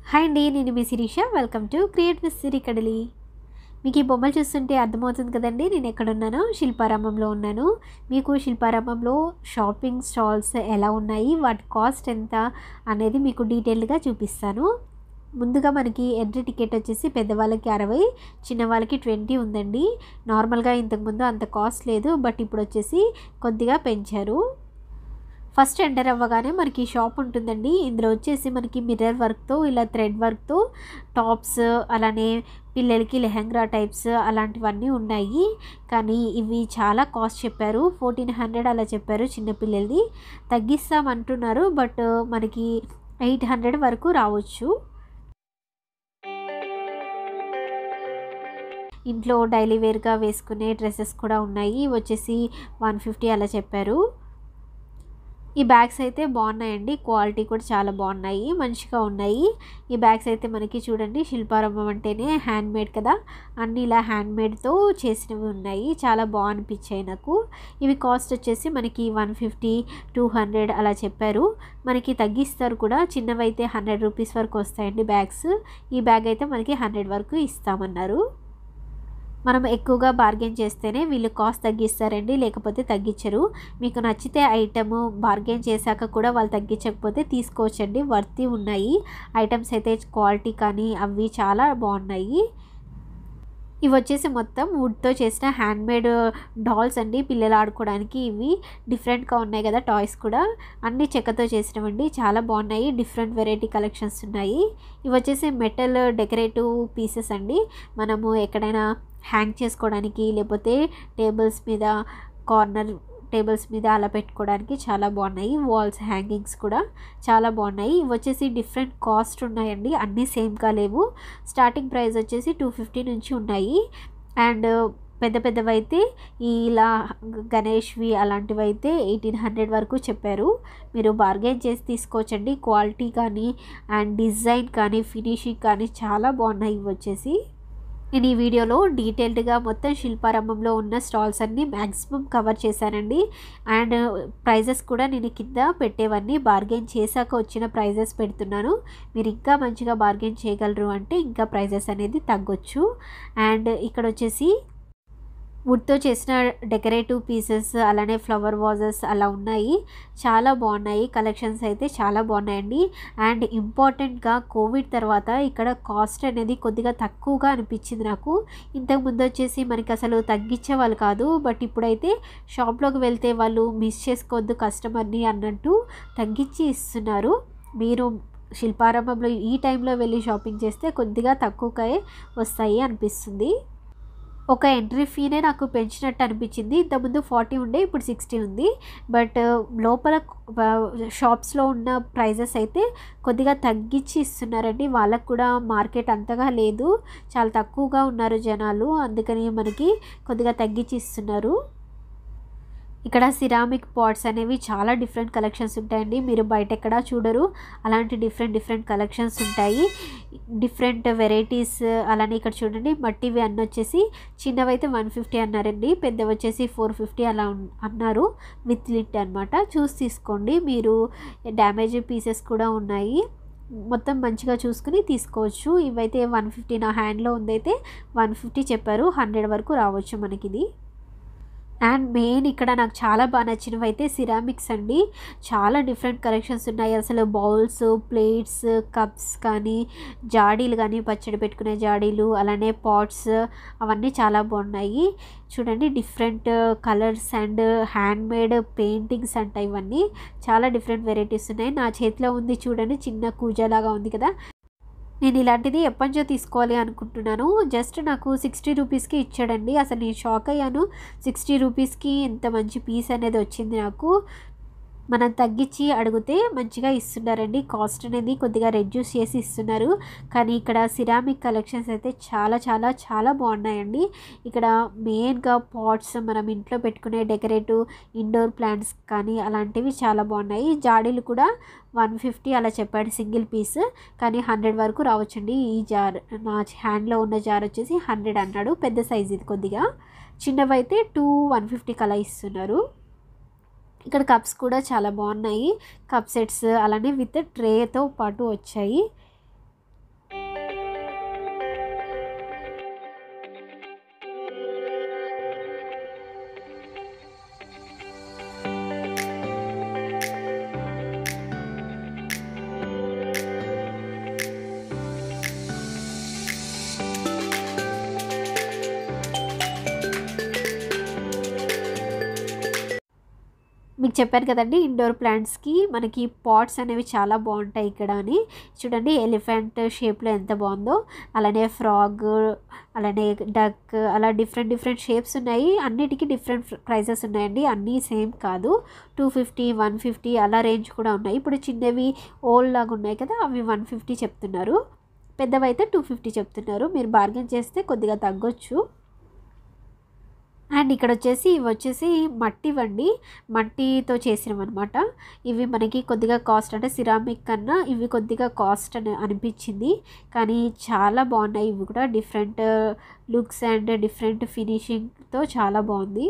hi అండి నేను మీ Sirisha welcome to create with Siri Kadali మీకు ఈ బొమ్మలు చూస్తుంటే అర్థమవుతుంది కదండి నేను ఎక్కడున్నానో శిల్పారామంలో ఉన్నాను మీకు శిల్పారామంలో షాపింగ్ స్టాల్స్ ఎలా ఉన్నాయి వాటి కాస్ట్ ఎంత అనేది మీకు డీటెయిల్డ్గా చూపిస్తాను ముందుగా మనకి ఎంట్రీ టికెట్ వచ్చేసి పెద్దవాళ్ళకి అరవై చిన్నవాళ్ళకి ట్వంటీ ఉందండి నార్మల్గా ఇంతకుముందు అంత కాస్ట్ లేదు బట్ ఇప్పుడు వచ్చేసి కొద్దిగా పెంచారు ఫస్ట్ ఎంటర్ అవ్వగానే మనకి షాప్ ఉంటుందండి ఇందులో వచ్చేసి మనకి మిర్రర్ వర్క్తో ఇలా థ్రెడ్ వర్క్తో టాప్స్ అలానే పిల్లలకి లెహంగా టైప్స్ అలాంటివన్నీ ఉన్నాయి కానీ ఇవి చాలా కాస్ట్ చెప్పారు ఫోర్టీన్ హండ్రెడ్ అలా చెప్పారు చిన్నపిల్లలది తగ్గిస్తామంటున్నారు బట్ మనకి ఎయిట్ హండ్రెడ్ వరకు రావచ్చు ఇంట్లో డైలీ వేర్గా వేసుకునే డ్రెస్సెస్ కూడా ఉన్నాయి వచ్చేసి వన్ ఫిఫ్టీ అలా చెప్పారు ఈ బ్యాగ్స్ అయితే బాగున్నాయండి క్వాలిటీ కూడా చాలా బాగున్నాయి మంచిగా ఉన్నాయి ఈ బ్యాగ్స్ అయితే మనకి చూడండి శిల్పారంభం అంటేనే హ్యాండ్ మేడ్ కదా అన్నీ ఇలా హ్యాండ్ మేడ్తో చేసినవి ఉన్నాయి చాలా బాగా అనిపించాయి నాకు ఇవి కాస్ట్ వచ్చేసి మనకి వన్ ఫిఫ్టీ టూ హండ్రెడ్ అలా చెప్పారు మనకి తగ్గిస్తారు కూడా చిన్నవి అయితే హండ్రెడ్ రూపీస్ వరకు వస్తాయండి బ్యాగ్స్ ఈ బ్యాగ్ అయితే మనకి హండ్రెడ్ వరకు ఇస్తామన్నారు మనం ఎక్కువగా బార్గెన్ చేస్తేనే వీళ్ళు కాస్ట్ తగ్గిస్తారండి లేకపోతే తగ్గించరు మీకు నచ్చితే ఐటమ్ బార్గెన్ చేశాక కూడా వాళ్ళు తగ్గించకపోతే తీసుకోవచ్చండి వర్తి ఉన్నాయి ఐటమ్స్ అయితే క్వాలిటీ కానీ అవి చాలా బాగున్నాయి ఇవి వచ్చేసి మొత్తం వుడ్తో చేసిన హ్యాండ్మేడ్ డాల్స్ అండి పిల్లలు ఆడుకోవడానికి ఇవి డిఫరెంట్గా ఉన్నాయి కదా టాయ్స్ కూడా అన్ని చెక్కతో చేసినవండి చాలా బాగున్నాయి డిఫరెంట్ వెరైటీ కలెక్షన్స్ ఉన్నాయి ఇవి వచ్చేసి మెటల్ డెకరేటివ్ పీసెస్ అండి మనము ఎక్కడైనా హ్యాంగ్ చేసుకోవడానికి లేకపోతే టేబుల్స్ మీద కార్నర్ టేబుల్స్ మీద అలా పెట్టుకోవడానికి చాలా బాగున్నాయి వాల్స్ హ్యాంగింగ్స్ కూడా చాలా బాగున్నాయి ఇవి వచ్చేసి డిఫరెంట్ కాస్ట్ ఉన్నాయండి అన్నీ సేమ్గా లేవు స్టార్టింగ్ ప్రైస్ వచ్చేసి టూ ఫిఫ్టీ నుంచి ఉన్నాయి అండ్ పెద్ద పెద్దవి అయితే ఇలా గణేష్వి అలాంటివి అయితే ఎయిటీన్ హండ్రెడ్ వరకు చెప్పారు మీరు బార్గెన్ చేసి తీసుకోవచ్చండి క్వాలిటీ కానీ అండ్ డిజైన్ కానీ ఫినిషింగ్ కానీ చాలా బాగున్నాయి ఇవి వచ్చేసి నేను ఈ వీడియోలో డీటెయిల్డ్గా మొత్తం శిల్పారంభంలో ఉన్న స్టాల్స్ అన్నీ మ్యాక్సిమం కవర్ చేశానండి అండ్ ప్రైజెస్ కూడా నేను కింద పెట్టేవన్నీ బార్గెన్ చేశాక వచ్చిన ప్రైజెస్ పెడుతున్నాను మీరు ఇంకా మంచిగా బార్గెన్ చేయగలరు అంటే ఇంకా ప్రైజెస్ అనేది తగ్గొచ్చు అండ్ ఇక్కడ వచ్చేసి వుడ్తో చేసిన డెకరేటివ్ పీసెస్ అలానే ఫ్లవర్ వాజెస్ అలా ఉన్నాయి చాలా బాగున్నాయి కలెక్షన్స్ అయితే చాలా బాగున్నాయండి అండ్ ఇంపార్టెంట్గా కోవిడ్ తర్వాత ఇక్కడ కాస్ట్ అనేది కొద్దిగా తక్కువగా అనిపించింది నాకు ఇంతకుముందు వచ్చేసి మనకి అసలు తగ్గించే వాళ్ళు కాదు బట్ ఇప్పుడైతే షాప్లోకి వెళ్తే వాళ్ళు మిస్ చేసుకోవద్దు కస్టమర్ని అన్నట్టు తగ్గించి ఇస్తున్నారు మీరు శిల్పారంభంలో ఈ టైంలో వెళ్ళి షాపింగ్ చేస్తే కొద్దిగా తక్కువకే వస్తాయి అనిపిస్తుంది ఒక ఎంట్రీ ఫీనే నాకు పెంచినట్టు అనిపించింది ఇంతకుముందు ఫార్టీ ఉండే ఇప్పుడు సిక్స్టీ ఉంది బట్ లోపల షాప్స్లో ఉన్న ప్రైజెస్ అయితే కొద్దిగా తగ్గించి ఇస్తున్నారండి వాళ్ళకు కూడా మార్కెట్ అంతగా లేదు చాలా తక్కువగా ఉన్నారు జనాలు అందుకని మనకి కొద్దిగా తగ్గించి ఇస్తున్నారు ఇక్కడ సిరామిక్ పాట్స్ అనేవి చాలా డిఫరెంట్ కలెక్షన్స్ ఉంటాయండి మీరు బయట ఎక్కడా చూడరు అలాంటి డిఫరెంట్ డిఫరెంట్ కలెక్షన్స్ ఉంటాయి డిఫరెంట్ వెరైటీస్ అలానే ఇక్కడ చూడండి మట్టివి అన్న వచ్చేసి చిన్నవైతే వన్ ఫిఫ్టీ అన్నారండి పెద్దవి వచ్చేసి ఫోర్ ఫిఫ్టీ అలా అన్నారు విత్ లిట్ అనమాట చూసి తీసుకోండి మీరు డ్యామేజ్ పీసెస్ కూడా ఉన్నాయి మొత్తం మంచిగా చూసుకుని తీసుకోవచ్చు ఇవైతే వన్ ఫిఫ్టీ నా హ్యాండ్లో ఉందైతే వన్ ఫిఫ్టీ చెప్పారు హండ్రెడ్ వరకు రావచ్చు మనకి ఇది అండ్ మెయిన్ ఇక్కడ నాకు చాలా బాగా నచ్చినవి అయితే సిరామిక్స్ అండి చాలా డిఫరెంట్ కలెక్షన్స్ ఉన్నాయి అసలు బౌల్స్ ప్లేట్స్ కప్స్ కానీ జాడీలు కానీ పచ్చడి పెట్టుకునే జాడీలు అలానే పాట్స్ అవన్నీ చాలా బాగున్నాయి చూడండి different colours and hand made paintings అంట ఇవన్నీ చాలా డిఫరెంట్ వెరైటీస్ ఉన్నాయి నా చేతిలో ఉంది చూడండి చిన్న కూజాలాగా ఉంది కదా నేను ఇలాంటిది ఎప్పటించో తీసుకోవాలి అనుకుంటున్నాను జస్ట్ నాకు సిక్స్టీ రూపీస్కి ఇచ్చాడండి అసలు నేను షాక్ అయ్యాను సిక్స్టీ రూపీస్కి ఇంత మంచి పీస్ అనేది వచ్చింది నాకు మనం తగ్గించి అడిగితే మంచిగా ఇస్తున్నారండి కాస్ట్ అనేది కొద్దిగా రెడ్యూస్ చేసి ఇస్తున్నారు కానీ ఇక్కడ సిరామిక్ కలెక్షన్స్ అయితే చాలా చాలా చాలా బాగున్నాయండి ఇక్కడ మెయిన్గా పాట్స్ మనం ఇంట్లో పెట్టుకునే డెకరేటివ్ ఇండోర్ ప్లాంట్స్ కానీ అలాంటివి చాలా బాగున్నాయి జాడీలు కూడా వన్ ఫిఫ్టీ అలా చెప్పాడు సింగిల్ పీస్ కానీ హండ్రెడ్ వరకు రావచ్చండి ఈ జార్ నా హ్యాండ్లో ఉన్న జార్ వచ్చేసి హండ్రెడ్ అన్నాడు పెద్ద సైజ్ ఇది కొద్దిగా చిన్నవైతే టూ వన్ ఫిఫ్టీకి అలా ఇస్తున్నారు ఇక్కడ కప్స్ కూడా చాలా బాగున్నాయి కప్ సెట్స్ అలానే విత్ ట్రేతో పాటు వచ్చాయి చెప్పాను కదండి ఇండోర్ ప్లాంట్స్కి మనకి పాట్స్ అనేవి చాలా బాగుంటాయి ఇక్కడ అని చూడండి ఎలిఫెంట్ షేప్లో ఎంత బాగుందో అలానే ఫ్రాగ్ అలానే డక్ అలా డిఫరెంట్ డిఫరెంట్ షేప్స్ ఉన్నాయి అన్నిటికీ డిఫరెంట్ ప్రైజెస్ ఉన్నాయండి అన్నీ సేమ్ కాదు టూ ఫిఫ్టీ వన్ ఫిఫ్టీ అలా రేంజ్ కూడా ఉన్నాయి ఇప్పుడు చిన్నవి ఓల్డ్ లాగా ఉన్నాయి కదా అవి వన్ ఫిఫ్టీ చెప్తున్నారు పెద్దవైతే టూ ఫిఫ్టీ చెప్తున్నారు మీరు బార్గెన్ చేస్తే కొద్దిగా తగ్గొచ్చు అండ్ ఇక్కడ వచ్చేసి ఇవి వచ్చేసి మట్టి వండి మట్టితో చేసినవి అనమాట ఇవి మనకి కొద్దిగా కాస్ట్ అంటే సిరామిక్ కన్నా ఇవి కొద్దిగా కాస్ట్ అని అనిపించింది కానీ చాలా బాగున్నాయి ఇవి కూడా డిఫరెంట్ లుక్స్ అండ్ డిఫరెంట్ ఫినిషింగ్తో చాలా బాగుంది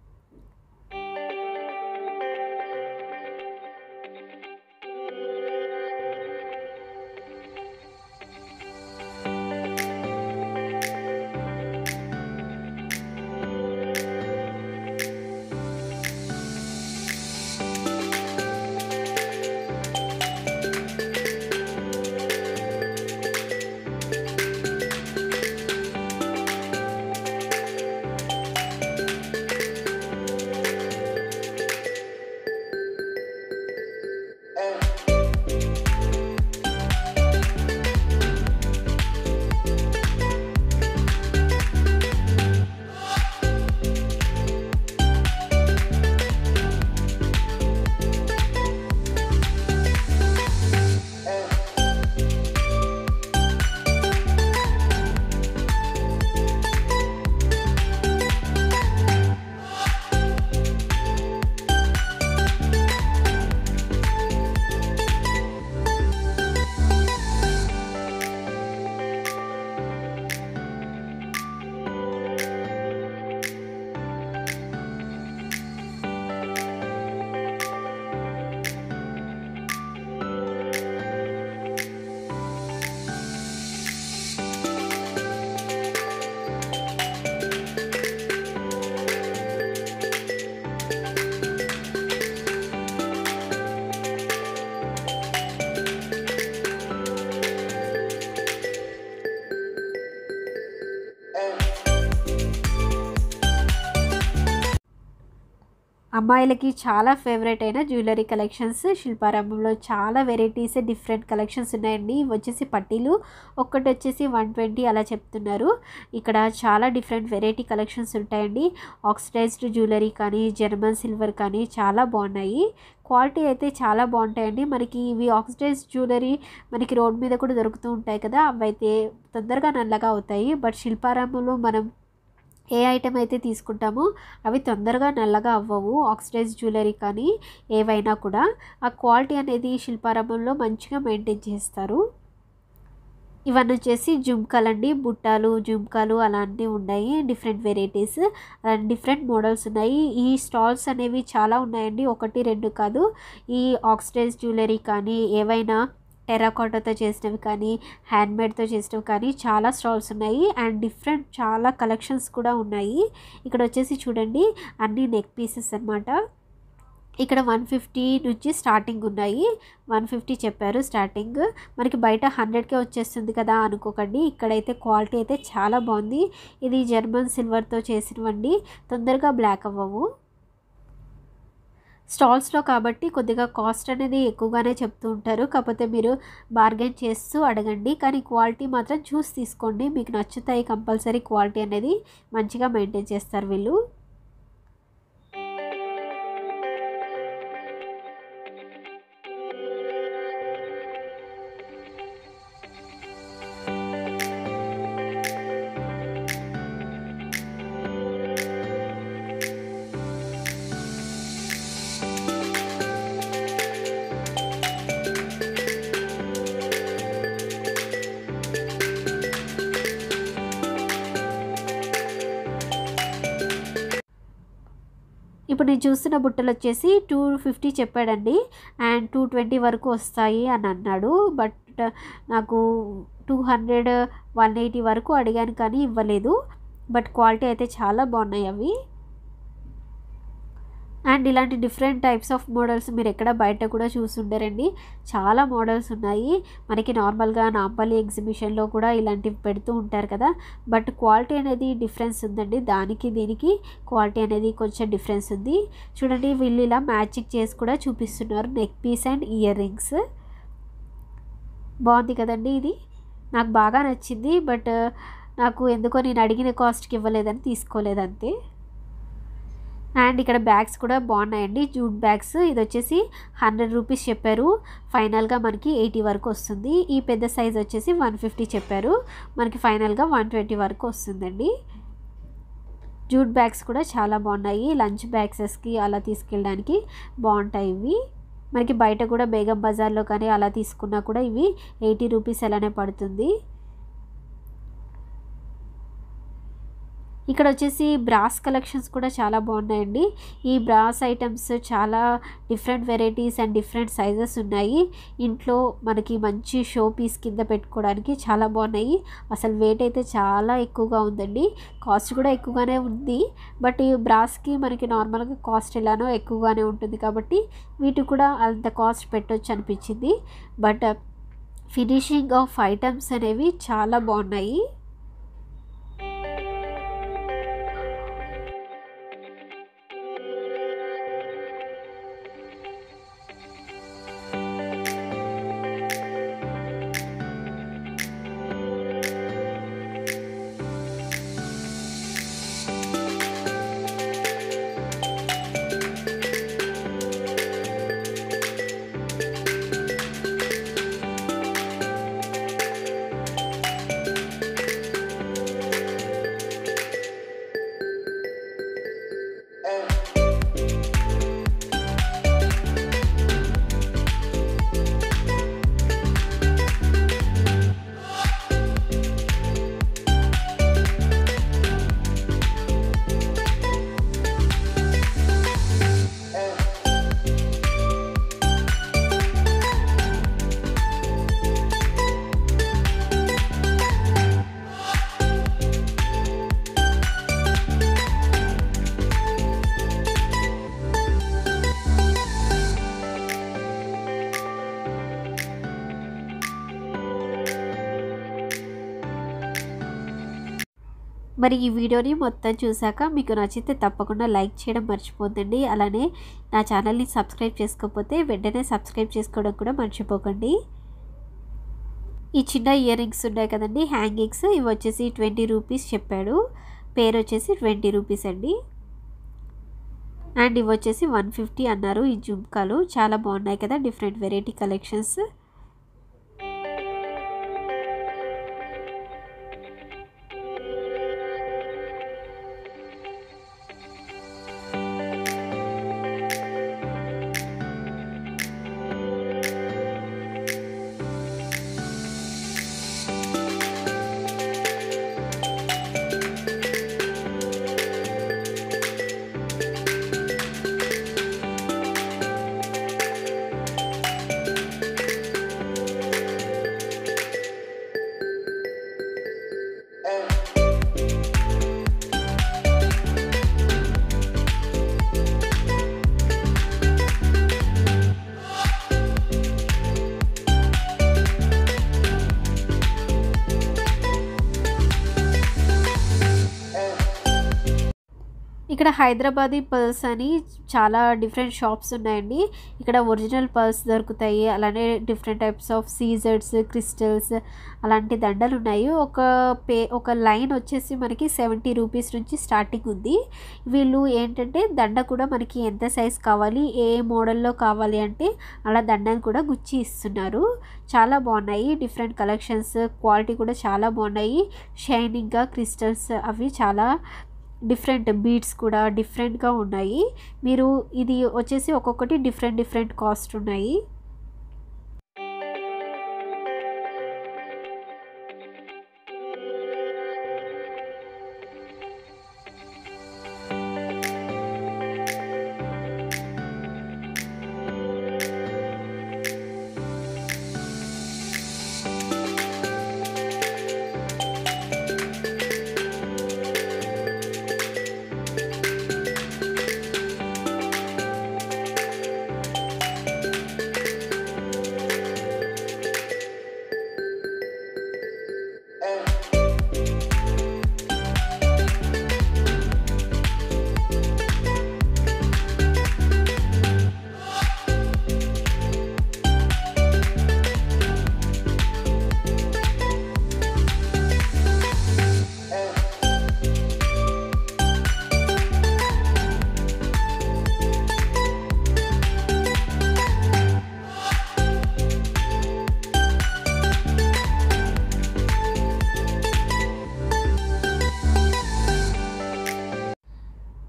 అమ్మాయిలకి చాలా ఫేవరెట్ అయిన జ్యువెలరీ కలెక్షన్స్ శిల్పారామంలో చాలా వెరైటీస్ డిఫరెంట్ కలెక్షన్స్ ఉన్నాయండి ఇవి వచ్చేసి పట్టీలు ఒక్కటి వచ్చేసి వన్ ట్వంటీ అలా చెప్తున్నారు ఇక్కడ చాలా డిఫరెంట్ వెరైటీ కలెక్షన్స్ ఉంటాయండి ఆక్సిడైజ్డ్ జ్యువెలరీ కానీ జర్మన్ సిల్వర్ కానీ చాలా బాగున్నాయి క్వాలిటీ అయితే చాలా బాగుంటాయండి మనకి ఇవి ఆక్సిడైజ్డ్ జ్యువెలరీ మనకి రోడ్ మీద కూడా దొరుకుతూ ఉంటాయి కదా అవి అయితే తొందరగా నల్లగా అవుతాయి బట్ శిల్పారామంలో మనం ఏ ఐటెం అయితే తీసుకుంటామో అవి తొందరగా నల్లగా అవ్వవు ఆక్సిడైజ్ జ్యువెలరీ కానీ ఏవైనా కూడా ఆ క్వాలిటీ అనేది శిల్పారామంలో మంచిగా మెయింటైన్ చేస్తారు ఇవన్నీ వచ్చేసి జుమ్కాలు అండి బుట్టాలు జుమ్కాలు అలాంటివి ఉన్నాయి డిఫరెంట్ వెరైటీస్ డిఫరెంట్ మోడల్స్ ఉన్నాయి ఈ స్టాల్స్ అనేవి చాలా ఉన్నాయండి ఒకటి రెండు కాదు ఈ ఆక్సిడైజ్ జ్యువెలరీ కానీ ఏవైనా టెరాకోటాతో చేసినవి కానీ హ్యాండ్మేడ్తో చేసినవి కానీ చాలా స్టాల్స్ ఉన్నాయి అండ్ డిఫరెంట్ చాలా కలెక్షన్స్ కూడా ఉన్నాయి ఇక్కడ వచ్చేసి చూడండి అన్ని నెక్ పీసెస్ అనమాట ఇక్కడ వన్ ఫిఫ్టీ నుంచి స్టార్టింగ్ ఉన్నాయి వన్ ఫిఫ్టీ చెప్పారు స్టార్టింగ్ మనకి బయట హండ్రెడ్కే వచ్చేస్తుంది కదా అనుకోకండి ఇక్కడైతే క్వాలిటీ అయితే చాలా బాగుంది ఇది జర్మన్ సిల్వర్తో చేసినవండి తొందరగా బ్లాక్ అవ్వవు స్టాల్స్లో కాబట్టి కొద్దిగా కాస్ట్ అనేది ఎక్కువగానే చెప్తూ ఉంటారు కాకపోతే మీరు బార్గెన్ చేస్తూ అడగండి కానీ క్వాలిటీ మాత్రం చూసి తీసుకోండి మీకు నచ్చుతాయి కంపల్సరీ క్వాలిటీ అనేది మంచిగా మెయింటైన్ చేస్తారు వీళ్ళు ఇప్పుడు నేను చూస్తున్న బుట్టలు వచ్చేసి టూ ఫిఫ్టీ చెప్పాడండి అండ్ టూ ట్వంటీ వరకు వస్తాయి అని అన్నాడు బట్ నాకు టూ హండ్రెడ్ వన్ ఎయిటీ వరకు అడిగాను కానీ ఇవ్వలేదు బట్ క్వాలిటీ అయితే చాలా బాగున్నాయి అవి అండ్ ఇలాంటి డిఫరెంట్ టైప్స్ ఆఫ్ మోడల్స్ మీరు ఎక్కడ బయట కూడా చూసుండరండి చాలా మోడల్స్ ఉన్నాయి మనకి నార్మల్గా నాంపల్లి ఎగ్జిబిషన్లో కూడా ఇలాంటివి పెడుతూ ఉంటారు కదా బట్ క్వాలిటీ అనేది డిఫరెన్స్ ఉందండి దానికి దీనికి క్వాలిటీ అనేది కొంచెం డిఫరెన్స్ ఉంది చూడండి వీళ్ళు ఇలా మ్యాచింగ్ చేసి కూడా చూపిస్తున్నారు neck piece and earrings బాగుంది కదండి ఇది నాకు బాగా నచ్చింది బట్ నాకు ఎందుకో నేను అడిగిన కాస్ట్కి ఇవ్వలేదని తీసుకోలేదు అంతే అండ్ ఇక్కడ బ్యాగ్స్ కూడా బాగున్నాయండి జూట్ బ్యాగ్స్ ఇది వచ్చేసి హండ్రెడ్ రూపీస్ చెప్పారు ఫైనల్గా మనకి ఎయిటీ వరకు వస్తుంది ఈ పెద్ద సైజ్ వచ్చేసి వన్ ఫిఫ్టీ చెప్పారు మనకి ఫైనల్గా వన్ ట్వంటీ వరకు వస్తుందండి జూట్ బ్యాగ్స్ కూడా చాలా బాగున్నాయి లంచ్ బ్యాగ్సెస్కి అలా తీసుకెళ్ళడానికి బాగుంటాయి ఇవి మనకి బయట కూడా బేగం బజార్లో కానీ అలా తీసుకున్నా కూడా ఇవి ఎయిటీ రూపీస్ అలానే పడుతుంది ఇక్కడ వచ్చేసి బ్రాస్ కలెక్షన్స్ కూడా చాలా బాగున్నాయండి ఈ బ్రాస్ ఐటమ్స్ చాలా different varieties and different sizes ఉన్నాయి ఇంట్లో మనకి మంచి షో పీస్ కింద పెట్టుకోవడానికి చాలా బాగున్నాయి అసలు వెయిట్ అయితే చాలా ఎక్కువగా ఉందండి కాస్ట్ కూడా ఎక్కువగానే ఉంది బట్ ఈ బ్రాస్కి మనకి నార్మల్గా కాస్ట్ ఎలానో ఎక్కువగానే ఉంటుంది కాబట్టి వీటికి కూడా అంత కాస్ట్ పెట్టొచ్చు అనిపించింది బట్ ఫినిషింగ్ ఆఫ్ ఐటమ్స్ అనేవి చాలా బాగున్నాయి మరి ఈ వీడియోని మొత్తం చూసాక మీకు నచ్చితే తప్పకుండా లైక్ చేయడం మర్చిపోద్దండి అలానే నా ఛానల్ని సబ్స్క్రైబ్ చేసుకోకపోతే వెంటనే సబ్స్క్రైబ్ చేసుకోవడం కూడా మర్చిపోకండి ఈ చిన్న ఇయర్ రింగ్స్ ఉన్నాయి కదండి హ్యాంగింగ్స్ ఇవి వచ్చేసి ట్వంటీ రూపీస్ చెప్పాడు పేరు వచ్చేసి ట్వంటీ రూపీస్ అండి అండ్ ఇవి వచ్చేసి వన్ ఫిఫ్టీ అన్నారు ఈ జుమ్కాలు చాలా బాగున్నాయి కదా డిఫరెంట్ వెరైటీ కలెక్షన్స్ ఇక్కడ హైదరాబాదీ పర్ల్స్ అని చాలా డిఫరెంట్ షాప్స్ ఉన్నాయండి ఇక్కడ ఒరిజినల్ పర్ల్స్ దొరుకుతాయి అలానే డిఫరెంట్ టైప్స్ ఆఫ్ సీజర్స్ క్రిస్టల్స్ అలాంటి దండలు ఉన్నాయి ఒక పే ఒక లైన్ వచ్చేసి మనకి సెవెంటీ రూపీస్ నుంచి స్టార్టింగ్ ఉంది వీళ్ళు ఏంటంటే దండ కూడా మనకి ఎంత సైజ్ కావాలి ఏ మోడల్లో కావాలి అంటే అలా దండను కూడా గుచ్చి ఇస్తున్నారు చాలా బాగున్నాయి డిఫరెంట్ కలెక్షన్స్ క్వాలిటీ కూడా చాలా బాగున్నాయి షైనింగ్గా క్రిస్టల్స్ అవి చాలా డిఫరెంట్ బీడ్స్ కూడా డిఫరెంట్గా ఉన్నాయి మీరు ఇది వచ్చేసి ఒక్కొక్కటి డిఫరెంట్ డిఫరెంట్ కాస్ట్ ఉన్నాయి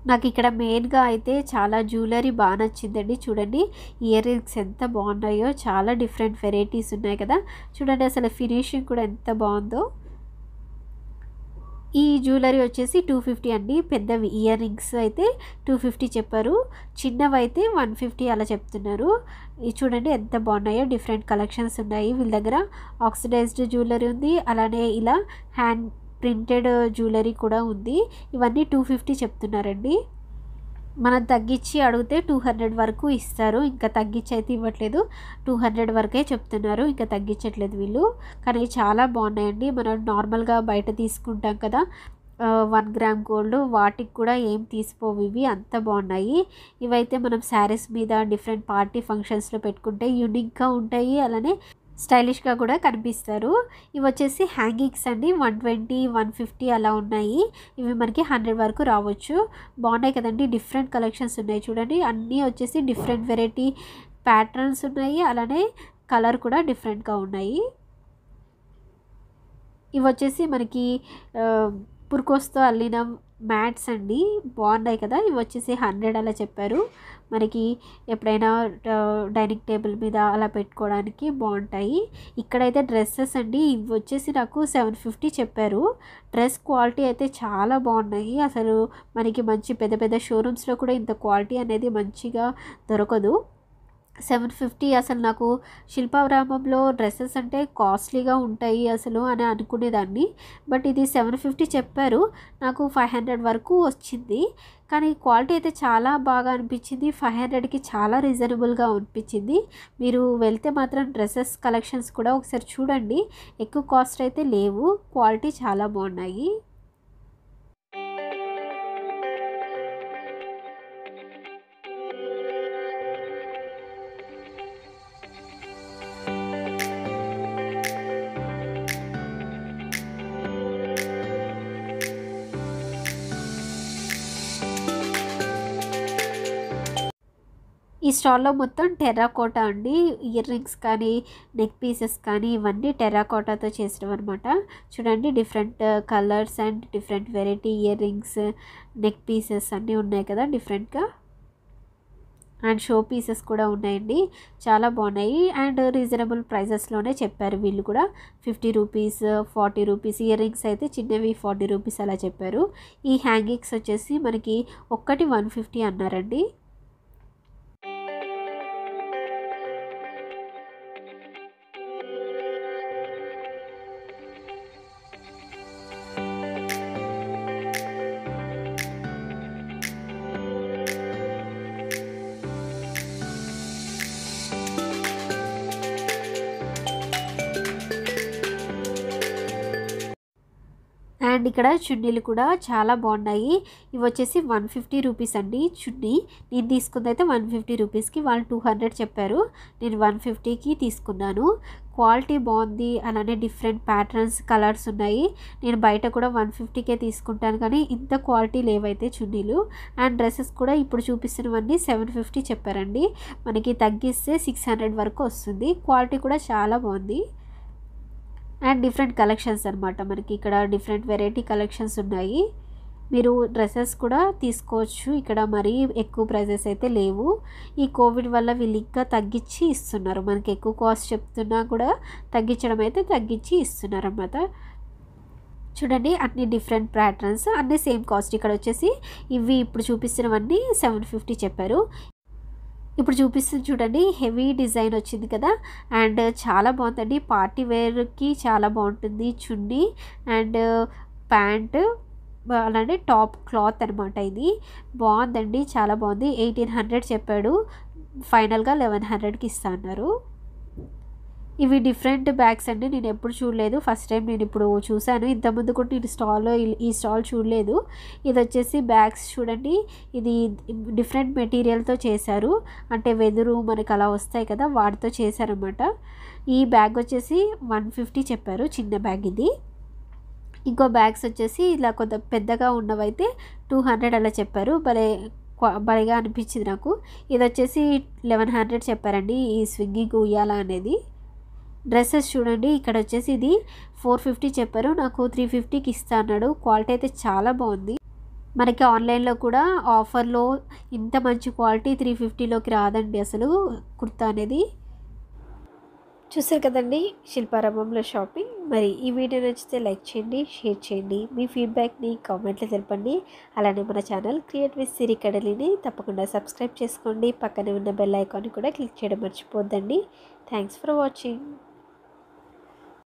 నాకు ఇక్కడ మెయిన్గా అయితే చాలా జ్యువెలరీ బాగా నచ్చిందండి చూడండి ఇయర్ రింగ్స్ ఎంత బాగున్నాయో చాలా డిఫరెంట్ వెరైటీస్ ఉన్నాయి కదా చూడండి అసలు ఫినిషింగ్ కూడా ఎంత బాగుందో ఈ జ్యువెలరీ వచ్చేసి టూ ఫిఫ్టీ అండి పెద్దవి ఇయర్ రింగ్స్ అయితే టూ ఫిఫ్టీ చెప్పారు చిన్నవి అయితే వన్ ఫిఫ్టీ అలా చెప్తున్నారు ఇది చూడండి ఎంత బాగున్నాయో డిఫరెంట్ కలెక్షన్స్ ఉన్నాయి వీళ్ళ దగ్గర ఆక్సిడైజ్డ్ జ్యువెలరీ ఉంది అలానే ఇలా హ్యాండ్ ప్రింటెడ్ జ్యువెలరీ కూడా ఉంది ఇవన్నీ టూ ఫిఫ్టీ చెప్తున్నారండి మనం తగ్గించి అడిగితే టూ హండ్రెడ్ వరకు ఇస్తారు ఇంకా తగ్గించి అయితే ఇవ్వట్లేదు టూ హండ్రెడ్ వరకే చెప్తున్నారు ఇంకా తగ్గించట్లేదు వీళ్ళు కానీ చాలా బాగున్నాయండి మనం నార్మల్గా బయట తీసుకుంటాం కదా వన్ గ్రామ్ గోల్డ్ వాటికి కూడా ఏం తీసిపోవు ఇవి అంత బాగున్నాయి ఇవైతే మనం శారీస్ మీద డిఫరెంట్ పార్టీ ఫంక్షన్స్లో పెట్టుకుంటే యూనిక్గా ఉంటాయి అలానే స్టైలిష్గా కూడా కనిపిస్తారు ఇవి వచ్చేసి హ్యాంగింగ్స్ అండి వన్ ట్వంటీ వన్ ఫిఫ్టీ అలా ఉన్నాయి ఇవి మనకి హండ్రెడ్ వరకు రావచ్చు బాగున్నాయి కదండి డిఫరెంట్ కలెక్షన్స్ ఉన్నాయి చూడండి అన్నీ వచ్చేసి డిఫరెంట్ వెరైటీ ప్యాటర్న్స్ ఉన్నాయి అలానే కలర్ కూడా డిఫరెంట్గా ఉన్నాయి ఇవి వచ్చేసి మనకి పురుకోస్తో అల్లిన మ్యాట్స్ అండి బాగున్నాయి కదా ఇవి వచ్చేసి హండ్రెడ్ అలా చెప్పారు మనకి ఎప్పుడైనా డైనింగ్ టేబుల్ మీద అలా పెట్టుకోవడానికి బాగుంటాయి ఇక్కడైతే డ్రెస్సెస్ అండి ఇవి వచ్చేసి నాకు సెవెన్ ఫిఫ్టీ చెప్పారు డ్రెస్ క్వాలిటీ అయితే చాలా బాగున్నాయి అసలు మనకి మంచి పెద్ద పెద్ద షోరూమ్స్లో కూడా ఇంత క్వాలిటీ అనేది మంచిగా దొరకదు సెవెన్ ఫిఫ్టీ అసలు నాకు శిల్పారామంలో డ్రెస్సెస్ అంటే కాస్ట్లీగా ఉంటాయి అసలు అని అనుకునేదాన్ని బట్ ఇది సెవెన్ ఫిఫ్టీ చెప్పారు నాకు ఫైవ్ హండ్రెడ్ వరకు వచ్చింది కానీ క్వాలిటీ అయితే చాలా బాగా అనిపించింది ఫైవ్ హండ్రెడ్కి చాలా రీజనబుల్గా అనిపించింది మీరు వెళ్తే మాత్రం డ్రెస్సెస్ కలెక్షన్స్ కూడా ఒకసారి చూడండి ఎక్కువ కాస్ట్ అయితే లేవు క్వాలిటీ చాలా బాగున్నాయి ఈ స్టాల్లో మొత్తం టెర్రాకోటా అండి ఇయర్ రింగ్స్ కానీ నెక్ పీసెస్ కానీ ఇవన్నీ టెర్రాకోటాతో చేసినవి అనమాట చూడండి different colours and different variety earrings neck pieces అన్నీ ఉన్నాయి కదా డిఫరెంట్గా అండ్ షో పీసెస్ కూడా ఉన్నాయండి చాలా బాగున్నాయి అండ్ రీజనబుల్ ప్రైజెస్లోనే చెప్పారు వీళ్ళు కూడా fifty rupees forty rupees earrings అయితే చిన్నవి ఫార్టీ రూపీస్ అలా చెప్పారు ఈ హ్యాంగింగ్స్ వచ్చేసి మనకి ఒక్కటి వన్ ఫిఫ్టీ అన్నారండి అండ్ ఇక్కడ చున్నీలు కూడా చాలా బాగున్నాయి ఇవి వచ్చేసి వన్ ఫిఫ్టీ రూపీస్ అండి చున్నీ నేను తీసుకుంది అయితే వన్ ఫిఫ్టీ రూపీస్కి వాళ్ళు టూ హండ్రెడ్ చెప్పారు నేను వన్ ఫిఫ్టీకి తీసుకున్నాను క్వాలిటీ బాగుంది అలానే డిఫరెంట్ ప్యాటర్న్స్ కలర్స్ ఉన్నాయి నేను బయట కూడా వన్ ఫిఫ్టీకే తీసుకుంటాను కానీ ఇంత క్వాలిటీ లేవైతే చున్నీలు అండ్ డ్రెస్సెస్ కూడా ఇప్పుడు చూపిస్తున్నవన్నీ సెవెన్ ఫిఫ్టీ చెప్పారండి మనకి తగ్గిస్తే సిక్స్ హండ్రెడ్ వరకు వస్తుంది క్వాలిటీ కూడా చాలా బాగుంది అండ్ డిఫరెంట్ కలెక్షన్స్ అనమాట మనకి ఇక్కడ డిఫరెంట్ వెరైటీ కలెక్షన్స్ ఉన్నాయి మీరు డ్రెస్సెస్ కూడా తీసుకోవచ్చు ఇక్కడ మరీ ఎక్కువ ప్రైజెస్ అయితే లేవు ఈ కోవిడ్ వల్ల వీళ్ళు ఇంకా తగ్గించి ఇస్తున్నారు మనకి ఎక్కువ కాస్ట్ చెప్తున్నా కూడా తగ్గించడం అయితే తగ్గించి ఇస్తున్నారు అన్నమాట చూడండి అన్ని డిఫరెంట్ ప్యాటర్న్స్ అన్నీ సేమ్ కాస్ట్ ఇక్కడ వచ్చేసి ఇవి ఇప్పుడు చూపిస్తున్నవన్నీ సెవెన్ ఫిఫ్టీ చెప్పారు ఇప్పుడు చూపిస్తుంది చూడండి హెవీ డిజైన్ వచ్చింది కదా అండ్ చాలా బాగుందండి పార్టీ వేర్కి చాలా బాగుంటుంది చున్నీ అండ్ ప్యాంట్ అలానే టాప్ క్లాత్ అనమాట ఇది బాగుందండి చాలా బాగుంది ఎయిటీన్ హండ్రెడ్ చెప్పాడు ఫైనల్గా లెవెన్ హండ్రెడ్కి ఇస్తా అన్నారు ఇవి డిఫరెంట్ బ్యాగ్స్ అండి నేను ఎప్పుడు చూడలేదు ఫస్ట్ టైం నేను ఇప్పుడు చూశాను ఇంతకుముందు కూడా నేను స్టాల్ ఈ స్టాల్ చూడలేదు ఇది వచ్చేసి బ్యాగ్స్ చూడండి ఇది డిఫరెంట్ మెటీరియల్తో చేశారు అంటే వెదురు మనకి అలా వస్తాయి కదా వాటితో చేశారనమాట ఈ బ్యాగ్ వచ్చేసి వన్ ఫిఫ్టీ చెప్పారు చిన్న బ్యాగ్ ఇది ఇంకో బ్యాగ్స్ వచ్చేసి ఇలా కొంత పెద్దగా ఉన్నవైతే టూ హండ్రెడ్ అలా చెప్పారు భలే భలేగా అనిపించింది నాకు ఇది వచ్చేసి లెవెన్ హండ్రెడ్ చెప్పారండి ఈ స్వింగింగ్ ఉయ్యాల అనేది డ్రెస్సెస్ చూడండి ఇక్కడ వచ్చేసి ఇది ఫోర్ ఫిఫ్టీ చెప్పారు నాకు త్రీ ఫిఫ్టీకి ఇస్తా అన్నాడు క్వాలిటీ అయితే చాలా బాగుంది మనకి ఆన్లైన్లో కూడా ఆఫర్లో ఇంత మంచి క్వాలిటీ త్రీ ఫిఫ్టీలోకి రాదండి అసలు కుర్తా అనేది చూసారు కదండి శిల్పారామంలో షాపింగ్ మరి ఈ వీడియో నచ్చితే లైక్ చేయండి షేర్ చేయండి మీ ఫీడ్బ్యాక్ని కామెంట్లో తెలపండి అలానే మన ఛానల్ క్రియేట్ విత్ సిరి కడలిని తప్పకుండా సబ్స్క్రైబ్ చేసుకోండి పక్కనే ఉన్న బెల్ ఐకాన్ని కూడా క్లిక్ చేయడం మర్చిపోద్దండి థ్యాంక్స్ ఫర్ వాచింగ్